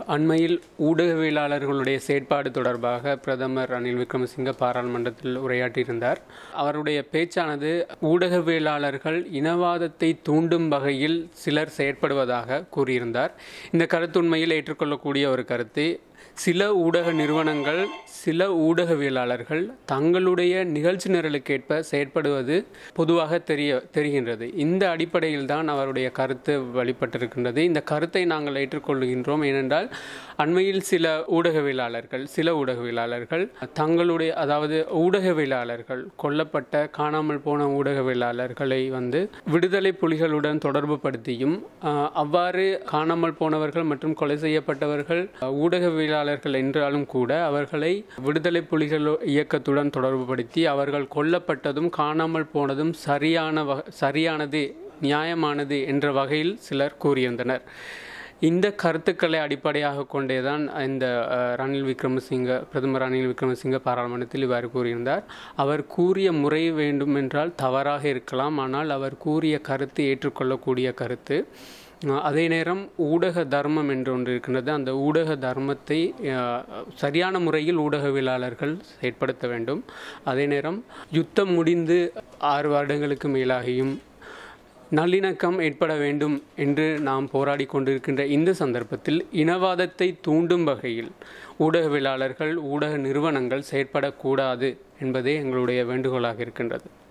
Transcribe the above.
அண்மையில் ஊடகவியலாளர்களுடைய செயற்பாடு தொடர்பாக பிரதமர் ரணில் விக்ரமசிங்க பாராளுமன்றத்தில் உரையாற்றியிருந்தார் அவருடைய பேச்சானது ஊடகவியலாளர்கள் இனவாதத்தை தூண்டும் வகையில் சிலர் செயற்படுவதாக கூறியிருந்தார் இந்த கருத்து உண்மையில் ஏற்றுக்கொள்ளக்கூடிய ஒரு கருத்து சில ஊடக நிறுவனங்கள் சில ஊடகவியலாளர்கள் தங்களுடைய நிகழ்ச்சி நிரலுக்கேற்ப செயற்படுவது பொதுவாக தெரிய தெரிகின்றது இந்த அடிப்படையில் தான் அவருடைய கருத்து வழிபட்டிருக்கின்றது இந்த கருத்தை நாங்கள் ஏற்றுக்கொள்கின்றோம் ஏனென்றால் அண்மையில் சில ஊடகவியலாளர்கள் சில ஊடகவியலாளர்கள் தங்களுடைய அதாவது ஊடகவியலாளர்கள் கொல்லப்பட்ட காணாமல் போன ஊடகவியலாளர்களை வந்து விடுதலை புலிகளுடன் தொடர்பு படுத்தியும் ஆஹ், அவ்வாறு காணாமல் போனவர்கள் மற்றும் கொலை செய்யப்பட்டவர்கள் அஹ், ஊடகவியலாளர்கள் என்றாலும் கூட அவர்களை விடுதலை புலிகள் இயக்கத்துடன் தொடர்புபடுத்தி அவர்கள் கொல்லப்பட்டதும் காணாமல் போனதும் சரியான வ சரியானது நியாயமானது என்ற வகையில் சிலர் கூறியிருந்தனர் இந்த கருத்துக்களை அடிப்படையாக கொண்டேதான் இந்த அஹ், ரணில் விக்ரமசிங்க பிரதமர் ரணில் விக்ரமசிங்க பாராளுமன்றத்தில் இவ்வாறு கூறியிருந்தார் அவர் கூறிய முறை வேண்டுமென்றால் தவறாக இருக்கலாம் ஆனால் அவர் கூறிய கருத்து ஏற்றுக்கொள்ளக்கூடிய கருத்து அஹ், அதே நேரம் ஊடக தர்மம் என்று ஒன்று இருக்கின்றது அந்த ஊடக தர்மத்தை அஹ், சரியான முறையில் ஊடகவியலாளர்கள் செயற்படுத்த வேண்டும் அதே நேரம் யுத்தம் முடிந்து ஆறு வருடங்களுக்கு மேலாகியும் நல்லிணக்கம் ஏற்பட வேண்டும் என்று நாம் போராடி கொண்டிருக்கின்ற இந்த சந்தர்ப்பத்தில் இனவாதத்தை தூண்டும் வகையில் ஊடகவியலாளர்கள் ஊடக நிறுவனங்கள் செயற்படக்கூடாது என்பதே எங்களுடைய வேண்டுகோளாக இருக்கின்றது